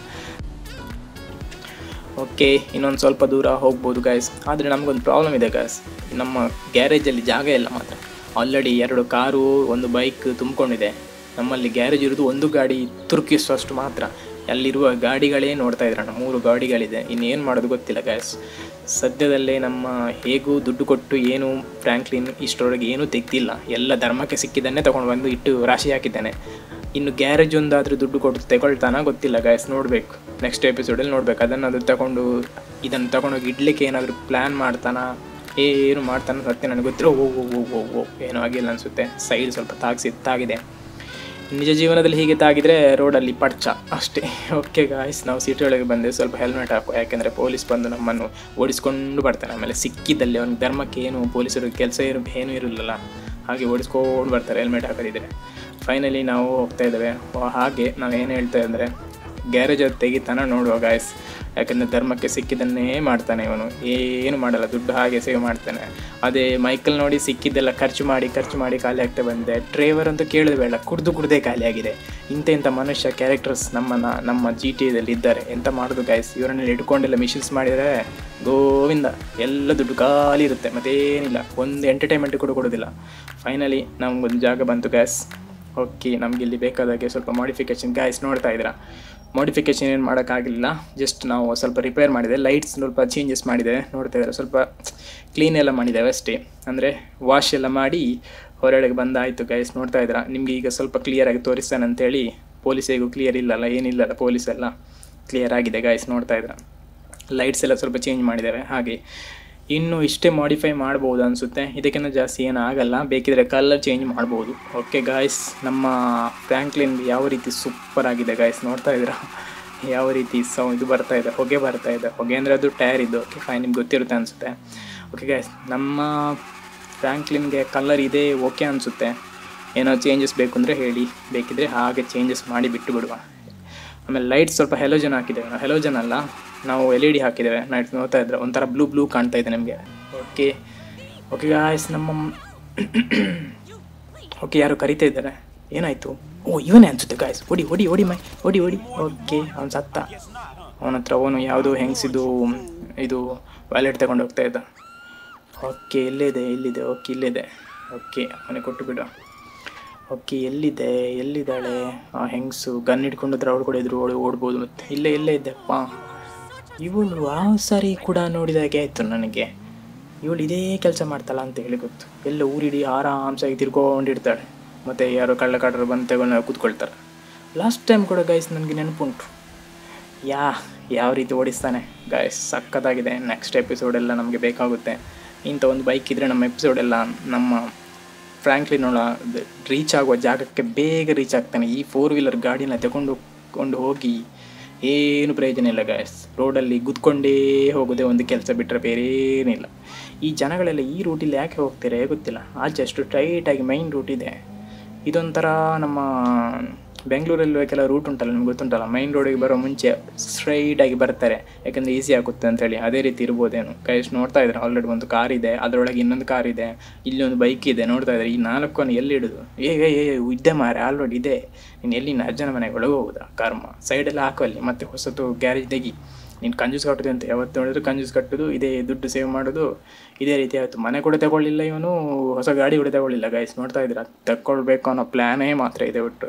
ಓಕೆ ಇನ್ನೊಂದು ಸ್ವಲ್ಪ ದೂರ ಹೋಗ್ಬೋದು ಗಾಯ್ಸ್ ಆದರೆ ನಮಗೊಂದು ಪ್ರಾಬ್ಲಮ್ ಇದೆ ಗಾಯ್ಸ್ ನಮ್ಮ ಗ್ಯಾರೇಜಲ್ಲಿ ಜಾಗ ಇಲ್ಲ ಮಾತ್ರ ಆಲ್ರೆಡಿ ಎರಡು ಕಾರು ಒಂದು ಬೈಕ್ ತುಂಬಿಕೊಂಡಿದೆ ನಮ್ಮಲ್ಲಿ ಗ್ಯಾರೇಜ್ ಇರೋದು ಒಂದು ಗಾಡಿ ತುರುಕಿಸುವಷ್ಟು ಮಾತ್ರ ಅಲ್ಲಿರುವ ಗಾಡಿಗಳೇ ನೋಡ್ತಾ ಇದ್ರಣ್ಣ ಮೂರು ಗಾಡಿಗಳಿದೆ ಇನ್ನೇನು ಮಾಡೋದು ಗೊತ್ತಿಲ್ಲ ಗ್ಯಾಸ್ ಸದ್ಯದಲ್ಲೇ ನಮ್ಮ ಹೇಗೂ ದುಡ್ಡು ಕೊಟ್ಟು ಏನು ಫ್ರ್ಯಾಂಕ್ಲಿನ್ ಇಷ್ಟರೊಳಗೆ ಏನೂ ತೆಗ್ದಿಲ್ಲ ಎಲ್ಲ ಧರ್ಮಕ್ಕೆ ಸಿಕ್ಕಿದ್ದನ್ನೇ ತೊಗೊಂಡು ಬಂದು ಇಟ್ಟು ರಾಶಿ ಹಾಕಿದ್ದಾನೆ ಇನ್ನು ಗ್ಯಾರೇಜ್ ಒಂದಾದರೂ ದುಡ್ಡು ಕೊಟ್ಟು ತಗೊಳ್ತಾನ ಗೊತ್ತಿಲ್ಲ ಗ್ಯಾಸ್ ನೋಡಬೇಕು ನೆಕ್ಸ್ಟ್ ಎಪಿಸೋಡಲ್ಲಿ ನೋಡ್ಬೇಕು ಅದನ್ನು ಅದು ತಗೊಂಡು ಇದನ್ನು ತಗೊಂಡೋಗಿ ಇಡ್ಲಿಕ್ಕೆ ಏನಾದರೂ ಪ್ಲ್ಯಾನ್ ಮಾಡ್ತಾನ ಏನು ಮಾಡ್ತಾನೆ ಸತ್ಯ ನನಗೆ ಗೊತ್ತಿರೋ ಓ ಓ ಓ ಓ ಓ ಏನೂ ಆಗಿಲ್ಲ ಅನಿಸುತ್ತೆ ಸೈಡ್ ಸ್ವಲ್ಪ ತಾಗಿಸಿ ತಾಗಿದೆ ನಿಜ ಜೀವನದಲ್ಲಿ ಹೀಗೆ ತಾಗಿದ್ರೆ ರೋಡಲ್ಲಿ ಪಡ್ಚ ಅಷ್ಟೇ ಓಕೆ ಗಾಯ್ಸ್ ನಾವು ಸಿಟಿ ಒಳಗೆ ಬಂದೆ ಸ್ವಲ್ಪ ಹೆಲ್ಮೆಟ್ ಹಾಕುವ ಯಾಕೆಂದರೆ ಪೊಲೀಸ್ ಬಂದು ನಮ್ಮನ್ನು ಓಡಿಸ್ಕೊಂಡು ಬರ್ತಾನೆ ಆಮೇಲೆ ಸಿಕ್ಕಿದ್ದಲ್ಲಿ ಅವ್ನಿಗೆ ಧರ್ಮಕ್ಕೆ ಏನು ಪೊಲೀಸರು ಕೆಲಸ ಇರೋ ಏನೂ ಇರಲಿಲ್ಲ ಹಾಗೆ ಓಡಿಸ್ಕೊಂಡು ಬರ್ತಾರೆ ಹೆಲ್ಮೆಟ್ ಹಾಕದಿದ್ರೆ ಫೈನಲಿ ನಾವು ಹೋಗ್ತಾ ಇದ್ದೇವೆ ಹಾಗೆ ನಾವು ಏನು ಹೇಳ್ತಾ ಅಂದರೆ ಗ್ಯಾರೇಜ್ ಅದು ತೆಗಿತಾನ ನೋಡುವ ಗಾಯ್ಸ್ ಯಾಕಂದರೆ ಧರ್ಮಕ್ಕೆ ಸಿಕ್ಕಿದ್ದನ್ನೇ ಮಾಡ್ತಾನೆ ಇವನು ಏನು ಮಾಡಲ್ಲ ದುಡ್ಡು ಹಾಗೆ ಸೇವ್ ಮಾಡ್ತಾನೆ ಅದೇ ಮೈಕಲ್ ನೋಡಿ ಸಿಕ್ಕಿದ್ದೆಲ್ಲ ಖರ್ಚು ಮಾಡಿ ಖರ್ಚು ಮಾಡಿ ಖಾಲಿ ಆಗ್ತಾ ಬಂದೆ ಡ್ರೈವರ್ ಅಂತೂ ಕೇಳೋದು ಬೇಡ ಕುಡ್ದು ಕುಡ್ದೇ ಖಾಲಿ ಆಗಿದೆ ಇಂಥ ಇಂಥ ಮನುಷ್ಯ ಕ್ಯಾರೆಕ್ಟರ್ಸ್ ನಮ್ಮನ್ನ ನಮ್ಮ ಜಿ ಟಿ ಎದಲ್ಲಿ ಇದ್ದಾರೆ ಎಂತ ಮಾಡೋದು ಗಾಯ್ಸ್ ಇವರನ್ನೆಲ್ಲ ಇಟ್ಕೊಂಡೆಲ್ಲ ಮಿಷನ್ಸ್ ಮಾಡಿದರೆ ಗೋವಿಂದ ಎಲ್ಲ ದುಡ್ಡು ಖಾಲಿ ಇರುತ್ತೆ ಮತ್ತೇನಿಲ್ಲ ಒಂದು ಎಂಟರ್ಟೈನ್ಮೆಂಟ್ ಕೂಡ ಕೊಡೋದಿಲ್ಲ ಫೈನಲಿ ನಮಗೊಂದು ಜಾಗ ಬಂತು ಗ್ಯಾಸ್ ಓಕೆ ನಮಗೆ ಇಲ್ಲಿ ಬೇಕಾದಾಗೆ ಸ್ವಲ್ಪ ಮಾಡಿಫಿಕೇಶನ್ ಗಾಯ್ಸ್ ನೋಡ್ತಾ ಇದ್ದೀರಾ ಮಾಡಿಫಿಕೇಷನ್ ಏನು ಮಾಡೋಕ್ಕಾಗಲಿಲ್ಲ ಜಸ್ಟ್ ನಾವು ಸ್ವಲ್ಪ ರಿಪೇರ್ ಮಾಡಿದೆ ಲೈಟ್ಸ್ ಸ್ವಲ್ಪ ಚೇಂಜಸ್ ಮಾಡಿದೆ ನೋಡ್ತಾ ಇದ್ದಾರೆ ಸ್ವಲ್ಪ ಕ್ಲೀನ್ ಎಲ್ಲ ಮಾಡಿದ್ದೇವೆ ಅಷ್ಟೇ ಅಂದರೆ ವಾಶ್ ಎಲ್ಲ ಮಾಡಿ ಹೊರಗಡೆಗೆ ಬಂದಾಯಿತು ಗೈಸ್ ನೋಡ್ತಾ ಇದ್ದೀರಾ ನಿಮಗೆ ಈಗ ಸ್ವಲ್ಪ ಕ್ಲಿಯರಾಗಿ ತೋರಿಸ್ತಾನೆ ಅಂತೇಳಿ ಪೊಲೀಸಿಗೂ ಕ್ಲಿಯರ್ ಇಲ್ಲಲ್ಲ ಏನಿಲ್ಲಲ್ಲ ಪೊಲೀಸ್ ಎಲ್ಲ ಕ್ಲಿಯರ್ ಆಗಿದೆ ಗೈಸ್ ನೋಡ್ತಾ ಇದ್ದೀರಾ ಲೈಟ್ಸ್ ಎಲ್ಲ ಸ್ವಲ್ಪ ಚೇಂಜ್ ಮಾಡಿದ್ದೇವೆ ಹಾಗೆ ಇನ್ನು ಇಷ್ಟೇ ಮಾಡಿಫೈ ಮಾಡ್ಬೋದು ಅನಿಸುತ್ತೆ ಇದಕ್ಕಿಂತ ಜಾಸ್ತಿ ಏನು ಆಗಲ್ಲ ಬೇಕಿದ್ರೆ ಕಲರ್ ಚೇಂಜ್ ಮಾಡ್ಬೋದು ಓಕೆ ಗಾಯ್ಸ್ ನಮ್ಮ ಫ್ರ್ಯಾಂಕ್ಲಿನ್ ಯಾವ ರೀತಿ ಸೂಪರ್ ಆಗಿದೆ ಗಾಯ್ಸ್ ನೋಡ್ತಾ ಇದ್ದೀರಾ ಯಾವ ರೀತಿ ಸೌ ಇದು ಬರ್ತಾ ಇದೆ ಹೊಗೆ ಬರ್ತಾ ಇದೆ ಹೊಗೆ ಅಂದರೆ ಅದು ಟೈರ್ ಇದು ಓಕೆ ಫೈನ್ ನಿಮ್ಗೆ ಗೊತ್ತಿರುತ್ತೆ ಅನಿಸುತ್ತೆ ಓಕೆ ಗಾಯ್ಸ್ ನಮ್ಮ ಫ್ರ್ಯಾಂಕ್ಲಿನ್ಗೆ ಕಲರ್ ಇದೆ ಓಕೆ ಅನಿಸುತ್ತೆ ಏನೋ ಚೇಂಜಸ್ ಬೇಕು ಅಂದರೆ ಹೇಳಿ ಬೇಕಿದ್ರೆ ಹಾಗೆ ಚೇಂಜಸ್ ಮಾಡಿ ಬಿಟ್ಟು ಬಿಡುವ ಆಮೇಲೆ ಲೈಟ್ ಸ್ವಲ್ಪ ಹೆಲೋಜನ್ ಹಾಕಿದ್ದೇವೆ ಹೆಲೋಜನ್ ಅಲ್ಲ ನಾವು ಎಲ್ ಇ ಡಿ ಹಾಕಿದ್ದೇವೆ ನೈಟ್ ನೋಡ್ತಾ ಇದ್ರೆ ಒಂಥರ ಬ್ಲೂ ಬ್ಲೂ ಕಾಣ್ತಾ ಇದೆ ನಿಮಗೆ ಓಕೆ ಓಕೆ ಗಾಯ್ಸ್ ನಮ್ಮ ಓಕೆ ಯಾರು ಕರಿತಾ ಇದ್ದಾರೆ ಏನಾಯಿತು ಓ ಇವನೇ ಅನ್ಸುತ್ತೆ ಗಾಯ್ಸ್ ಹೊಡಿ ಹೊಡಿ ಹೊಡಿ ಮೈ ಹೊಡಿ ಹೊಡಿ ಓಕೆ ಅವ್ನು ಸತ್ತ ಅವನ ಹತ್ರ ಅವನು ಯಾವುದೋ ಹೆಂಗಸಿದು ಇದು ವ್ಯಾಲೆಟ್ ತಗೊಂಡು ಹೋಗ್ತಾ ಇದ್ದ ಓಕೆ ಎಲ್ಲಿದೆ ಎಲ್ಲಿದೆ ಓಕೆ ಇಲ್ಲಿದೆ ಓಕೆ ಅವನಿಗೆ ಕೊಟ್ಟು ಬಿಡು ಓಕೆ ಎಲ್ಲಿದೆ ಎಲ್ಲಿದ್ದಾಳೆ ಆ ಹೆಂಗಸು ಗನ್ ಹಿಡ್ಕೊಂಡು ಅವ್ಳು ಕೂಡ ಎದುರು ಓಡಿ ಓಡ್ಬೋದು ಮತ್ತೆ ಇಲ್ಲೇ ಇಲ್ಲೇ ಇದ್ದೆಪ್ಪ ಇವಳು ಆ ಸಾರಿ ಕೂಡ ನೋಡಿದಾಗೆ ಆಯಿತು ನನಗೆ ಇವಳು ಇದೇ ಕೆಲಸ ಮಾಡ್ತಾಳ ಅಂತ ಹೇಳಿ ಗೊತ್ತು ಎಲ್ಲ ಊರಿಡಿ ಆರಾಮ್ಸಾಗಿ ತಿರ್ಕೊಂಡಿರ್ತಾಳೆ ಮತ್ತು ಯಾರೋ ಕಳ್ಳಕಾಟರು ಬಂದು ತಗೊಂಡು ಕೂತ್ಕೊಳ್ತಾರೆ ಲಾಸ್ಟ್ ಟೈಮ್ ಕೂಡ ಗೈಸ್ ನನಗೆ ನೆನಪುಂಟು ಯಾ ಯಾವ ರೀತಿ ಓಡಿಸ್ತಾನೆ ಗಾಯ್ಸ್ ಸಕ್ಕತ್ತಾಗಿದೆ ನೆಕ್ಸ್ಟ್ ಎಪಿಸೋಡೆಲ್ಲ ನಮಗೆ ಬೇಕಾಗುತ್ತೆ ಇಂಥ ಒಂದು ಬೈಕ್ ಇದ್ದರೆ ನಮ್ಮ ಎಪಿಸೋಡೆಲ್ಲ ನಮ್ಮ ಫ್ರ್ಯಾಂಕ್ಲಿನೊಳ ರೀಚ್ ಆಗುವ ಜಾಗಕ್ಕೆ ಬೇಗ ರೀಚ್ ಆಗ್ತಾನೆ ಈ ಫೋರ್ ವೀಲರ್ ಗಾಡಿನ ತಗೊಂಡು ಕೊಂಡು ಹೋಗಿ ಏನು ಪ್ರಯೋಜನ ಇಲ್ಲ ಗಾಯಸ್ ರೋಡಲ್ಲಿ ಗುದ್ಕೊಂಡೇ ಹೋಗೋದೇ ಒಂದು ಕೆಲಸ ಬಿಟ್ಟರೆ ಬೇರೆ ಏನಿಲ್ಲ ಈ ಜನಗಳೆಲ್ಲ ಈ ರೂಟಲ್ಲಿ ಯಾಕೆ ಹೋಗ್ತಾರೆ ಗೊತ್ತಿಲ್ಲ ಆಚೆ ಅಷ್ಟು ಟೈಟಾಗಿ ಮೈನ್ ರೂಟ್ ಇದೆ ಇದೊಂಥರ ನಮ್ಮ ಬೆಂಗಳೂರಲ್ಲಿ ಕೆಲವು ರೂಟ್ ಉಂಟಲ್ಲ ನಿಮ್ಗೆ ಗೊತ್ತುಂಟಲ್ಲ ಮೈನ್ ರೋಡಿಗೆ ಬರೋ ಮುಂಚೆ ಸ್ಟ್ರೈಟಾಗಿ ಬರ್ತಾರೆ ಯಾಕಂದರೆ ಈಸಿ ಆಗುತ್ತೆ ಅಂತೇಳಿ ಅದೇ ರೀತಿ ಇರ್ಬೋದೇನು ಕೈಸ್ ನೋಡ್ತಾ ಇದ್ದಾರೆ ಆಲ್ರೆಡಿ ಒಂದು ಕಾರ್ ಇದೆ ಅದರೊಳಗೆ ಇನ್ನೊಂದು ಕಾರ್ ಇದೆ ಇಲ್ಲಿ ಒಂದು ಬೈಕ್ ಇದೆ ನೋಡ್ತಾ ಇದ್ದಾರೆ ಈ ನಾಲ್ಕನ್ನು ಎಲ್ಲಿ ಇಡೋದು ಏ ಏ ಏ ಇದ್ದೆ ಮಾರೆ ಆಲ್ರೆಡಿ ಇದೆ ನೀನು ಎಲ್ಲಿ ಅಜ್ಜನ ಮನೆಗೆ ಒಳಗೆ ಹೋಗುದಾ ಕರ್ಮ ಸೈಡೆಲ್ಲ ಹಾಕುವಲ್ಲಿ ಮತ್ತೆ ಹೊಸತು ಗ್ಯಾರೇಜ್ ತೆಗಿ ನೀನು ಕಂಜೂಸ್ ಕಟ್ಟೋದು ಅಂತ ಯಾವತ್ತು ನೋಡಿದ್ರು ಕಂಜೂಸ್ ಕಟ್ಟೋದು ಇದೇ ದುಡ್ಡು ಸೇವ್ ಮಾಡೋದು ಇದೇ ರೀತಿ ಆಯಿತು ಮನೆ ಕೂಡ ತಗೊಳ್ಳಿಲ್ಲ ಇವನು ಹೊಸ ಗಾಡಿ ಕೂಡ ತಗೊಳ್ಳಿಲ್ಲ ಗೈಸ್ ನೋಡ್ತಾ ಇದ್ದೀರಾ ತಗೊಳ್ಬೇಕು ಅನ್ನೋ ಪ್ಲ್ಯಾನೇ ಮಾತ್ರ ಇದೆ ಒಟ್ಟು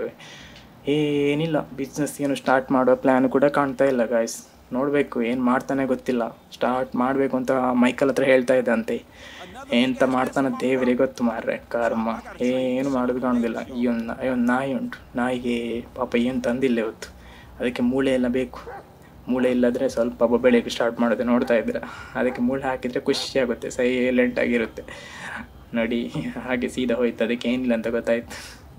ಏನಿಲ್ಲ ಬಿಸ್ನೆಸ್ ಏನು ಸ್ಟಾರ್ಟ್ ಮಾಡೋ ಪ್ಲ್ಯಾನ್ ಕೂಡ ಕಾಣ್ತಾ ಇಲ್ಲ ಗಾಯ್ಸ್ ನೋಡಬೇಕು ಏನು ಮಾಡ್ತಾನೆ ಗೊತ್ತಿಲ್ಲ ಸ್ಟಾರ್ಟ್ ಮಾಡಬೇಕು ಅಂತ ಮೈಕಲ್ ಹತ್ರ ಹೇಳ್ತಾ ಇದ್ದಂತೆ ಎಂತ ಮಾಡ್ತಾನೆ ದೇವರಿಗೆ ಗೊತ್ತು ಮಾರ್ರೆ ಕರ್ಮ ಏನು ಮಾಡೋದು ಕಾಣೋದಿಲ್ಲ ಈ ಒಂದು ನಾಯಿ ಒಂದು ನಾಯಿ ಉಂಟು ನಾಯಿಗೆ ಪಾಪ ಏನು ತಂದಿಲ್ಲ ಇವತ್ತು ಅದಕ್ಕೆ ಮೂಳೆ ಎಲ್ಲ ಬೇಕು ಮೂಳೆ ಇಲ್ಲದ್ರೆ ಸ್ವಲ್ಪ ಬೆಳೆಯೋಕ್ಕೆ ಸ್ಟಾರ್ಟ್ ಮಾಡೋದು ನೋಡ್ತಾ ಇದ್ದೀರಾ ಅದಕ್ಕೆ ಮೂಳೆ ಹಾಕಿದರೆ ಖುಷಿ ಆಗುತ್ತೆ ಸೈಲೆಂಟ್ ಆಗಿರುತ್ತೆ ನೋಡಿ ಹಾಗೆ ಸೀದಾ ಹೋಯ್ತು ಅದಕ್ಕೆ ಏನಿಲ್ಲ ಅಂತ ಗೊತ್ತಾಯ್ತು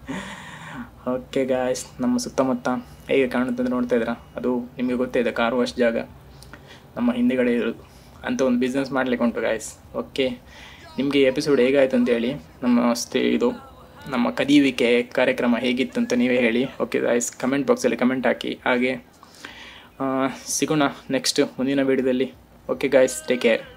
ಓಕೆ ಗಾಯ್ಸ್ ನಮ್ಮ ಸುತ್ತಮುತ್ತ ಹೇಗೆ ಕಾಣುತ್ತೆ ಅಂತ ನೋಡ್ತಾ ಇದ್ದೀರಾ ಅದು ನಿಮಗೆ ಗೊತ್ತೇ ಇದೆ ಕಾರು ವಾಶ್ ಜಾಗ ನಮ್ಮ ಹಿಂದೆಗಡೆ ಇರೋದು ಅಂತ ಒಂದು ಬಿಸ್ನೆಸ್ ಮಾಡಲಿಕ್ಕೆ ಉಂಟು ಗಾಯ್ಸ್ ಓಕೆ ನಿಮಗೆ ಎಪಿಸೋಡ್ ಹೇಗಾಯಿತು ಅಂತೇಳಿ ನಮ್ಮ ಸ್ಟೇ ಇದು ನಮ್ಮ ಕದಿಯುವಿಕೆ ಕಾರ್ಯಕ್ರಮ ಹೇಗಿತ್ತು ಅಂತ ನೀವೇ ಹೇಳಿ ಓಕೆ ಗಾಯ್ಸ್ ಕಮೆಂಟ್ ಬಾಕ್ಸಲ್ಲಿ ಕಮೆಂಟ್ ಹಾಕಿ ಹಾಗೆ ಆ, ಸಿಗೋಣ ನೆಕ್ಸ್ಟ್ ಮುಂದಿನ ವಿಡಿಯೋದಲ್ಲಿ ಓಕೆ ಗಾಯ್ಸ್ ಟೇಕ್ ಕೇರ್